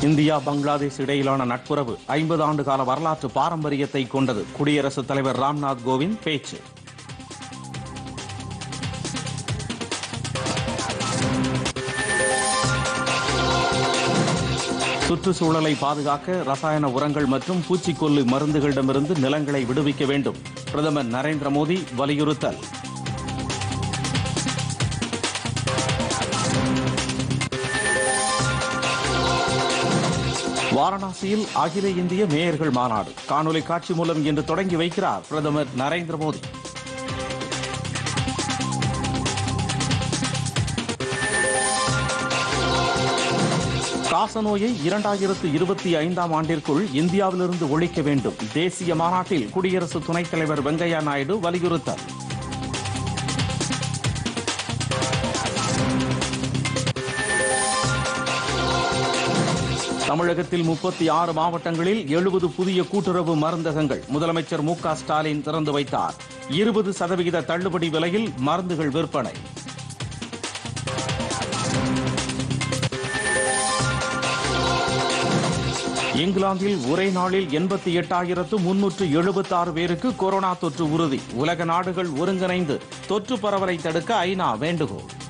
India Bangladesh இடையிலான நட்புறவு ஐம்பது ஆண்டு கால வரலாற்று பாரம்பரியத்தை கொண்டது குடியரசுத் தலைவர் ராம்நாத் கோவிந்த் பேச்சு சுற்றுச்சூழலை பாதுகாக்க ரசாயன உரங்கள் மற்றும் பூச்சிக்கொல்லு மருந்துகளிடமிருந்து நிலங்களை விடுவிக்க வேண்டும் பிரதமர் நரேந்திர மோடி வலியுறுத்தல் வாரணாசியில் அகில இந்திய மேயர்கள் மாநாடு காணொலி காட்சி மூலம் இன்று தொடங்கி வைக்கிறார் பிரதமர் நரேந்திர மோடி காசநோயை இரண்டாயிரத்து இருபத்தி ஐந்தாம் ஆண்டிற்குள் இந்தியாவிலிருந்து ஒழிக்க வேண்டும் தேசிய மாநாட்டில் குடியரசு துணைத் தலைவர் வெங்கையா நாயுடு வலியுறுத்தல் தமிழகத்தில் முப்பத்தி ஆறு மாவட்டங்களில் எழுபது புதிய கூட்டுறவு மருந்தகங்கள் முதலமைச்சர் மு க ஸ்டாலின் திறந்து வைத்தார் இருபது சதவிகித தள்ளுபடி விலையில் மருந்துகள் விற்பனை இங்கிலாந்தில் ஒரே நாளில் எண்பத்தி எட்டாயிரத்து முன்னூற்று எழுபத்தி ஆறு பேருக்கு கொரோனா தொற்று உறுதி உலக நாடுகள் ஒருங்கிணைந்து தொற்று பரவலை தடுக்க ஐநா வேண்டுகோள்